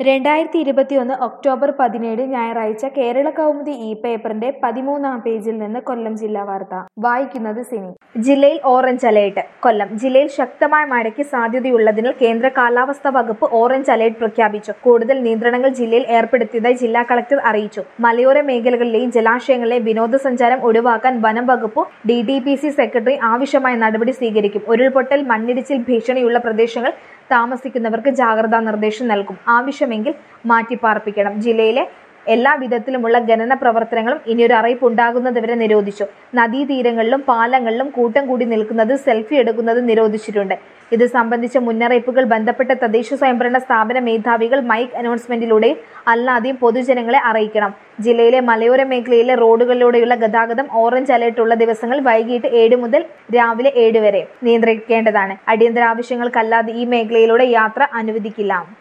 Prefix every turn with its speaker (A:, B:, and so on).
A: രണ്ടായിരത്തി ഇരുപത്തിയൊന്ന് ഒക്ടോബർ പതിനേഴ് ഞായറാഴ്ച കേരള കൗമുദി ഇ പേപ്പറിന്റെ പതിമൂന്നാം പേജിൽ നിന്ന് കൊല്ലം ജില്ലാ വാർത്ത വായിക്കുന്നത് സിനി ജില്ലയിൽ ഓറഞ്ച് അലേർട്ട് കൊല്ലം ജില്ലയിൽ ശക്തമായ മഴയ്ക്ക് സാധ്യതയുള്ളതിനാൽ കേന്ദ്ര കാലാവസ്ഥാ വകുപ്പ് ഓറഞ്ച് അലേർട്ട് പ്രഖ്യാപിച്ചു കൂടുതൽ നിയന്ത്രണങ്ങൾ ജില്ലയിൽ ഏർപ്പെടുത്തിയതായി ജില്ലാ കളക്ടർ അറിയിച്ചു മലയോര മേഖലകളിലെയും ജലാശയങ്ങളിലെയും വിനോദസഞ്ചാരം ഒഴിവാക്കാൻ വനം വകുപ്പ് D D P C secretary ആവശ്യമായ നടപടി സ്വീകരിക്കും ഉരുൾപൊട്ടൽ മണ്ണിടിച്ചിൽ ഭീഷണിയുള്ള പ്രദേശങ്ങൾ താമസിക്കുന്നവർക്ക് ജാഗ്രതാ നിർദ്ദേശം നൽകും ആവശ്യമെങ്കിൽ മാറ്റിപ്പാർപ്പിക്കണം ജില്ലയിലെ എല്ലാ വിധത്തിലുമുള്ള ഖനന പ്രവർത്തനങ്ങളും ഇനിയൊരു അറിയിപ്പ് ഉണ്ടാകുന്നതുവരെ നിരോധിച്ചു നദീതീരങ്ങളിലും പാലങ്ങളിലും കൂട്ടം കൂടി നിൽക്കുന്നത് സെൽഫി എടുക്കുന്നത് നിരോധിച്ചിട്ടുണ്ട് ഇത് സംബന്ധിച്ച മുന്നറിയിപ്പുകൾ ബന്ധപ്പെട്ട തദ്ദേശ സ്വയംഭരണ സ്ഥാപന മേധാവികൾ മൈക്ക് അനൗൺസ്മെന്റിലൂടെയും അല്ലാതെയും പൊതുജനങ്ങളെ അറിയിക്കണം ജില്ലയിലെ മലയോര മേഖലയിലെ റോഡുകളിലൂടെയുള്ള ഗതാഗതം ഓറഞ്ച് അലേർട്ട് ഉള്ള ദിവസങ്ങൾ വൈകിട്ട് ഏഴ് മുതൽ രാവിലെ ഏഴ് വരെ നിയന്ത്രിക്കേണ്ടതാണ് അടിയന്തര ആവശ്യങ്ങൾക്കല്ലാതെ ഈ മേഖലയിലൂടെ യാത്ര അനുവദിക്കില്ല